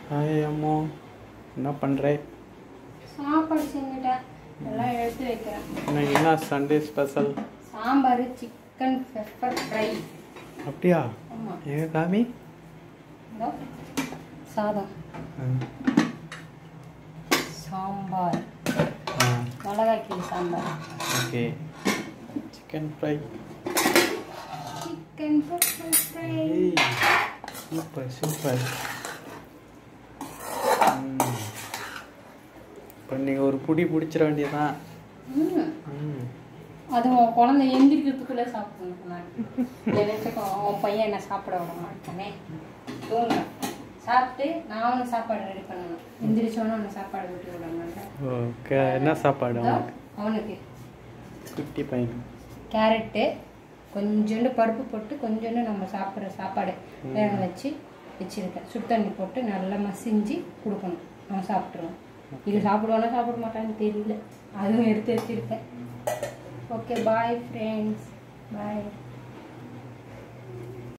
hi அம்மோ என்ன பண்ணுற சாப்பாடு செஞ்சுட்டேன் எல்லாம் எடுத்து வைக்கிறேன் இன்னைக்கு என்ன Sunday special sambar chicken pepper fry அப்படியா ஆமாம் எங்க காமி இதோ சாதம் சாம்பார் மிளகாய் கிளி sambar okay chicken fry chicken pepper fry super super இப்போ நீங்கள் ஒரு புடி பிடிச்சிட வேண்டியதான் ம் ம் அது உன் குழந்தை எந்திரிக்கிறதுக்குள்ளே சாப்பிடணும் நான் நினைச்சுக்கோ உன் பையன் என்ன சாப்பிட விட மாட்டானே தூங்க சாப்பிட்டு நான் அவனுக்கு சாப்பாடு ரெடி பண்ணணும் எந்திரிச்சோன்னு அவனுக்கு சாப்பாடு ஊட்டி விட மாட்டேன் ஓகே என்ன சாப்பாடு இதோ அவனுக்கு அவனுக்கு குட்டி பையன் கேரட்டு கொஞ்சோண்டு பருப்பு போட்டு கொஞ்சோண்டு நம்ம சாப்பிட்ற சாப்பாடு வேக வச்சு வச்சுருக்கேன் சுடு தண்ணி போட்டு நல்லா மசிஞ்சு கொடுக்கணும் அவன் சாப்பிட்ருவான் இது சாப்பிடுவானா சாப்பிட மாட்டான்னு தெரியல அதுவும் எடுத்து வச்சுருக்கேன் ஓகே பாய் ஃப்ரெண்ட்ஸ் பாய்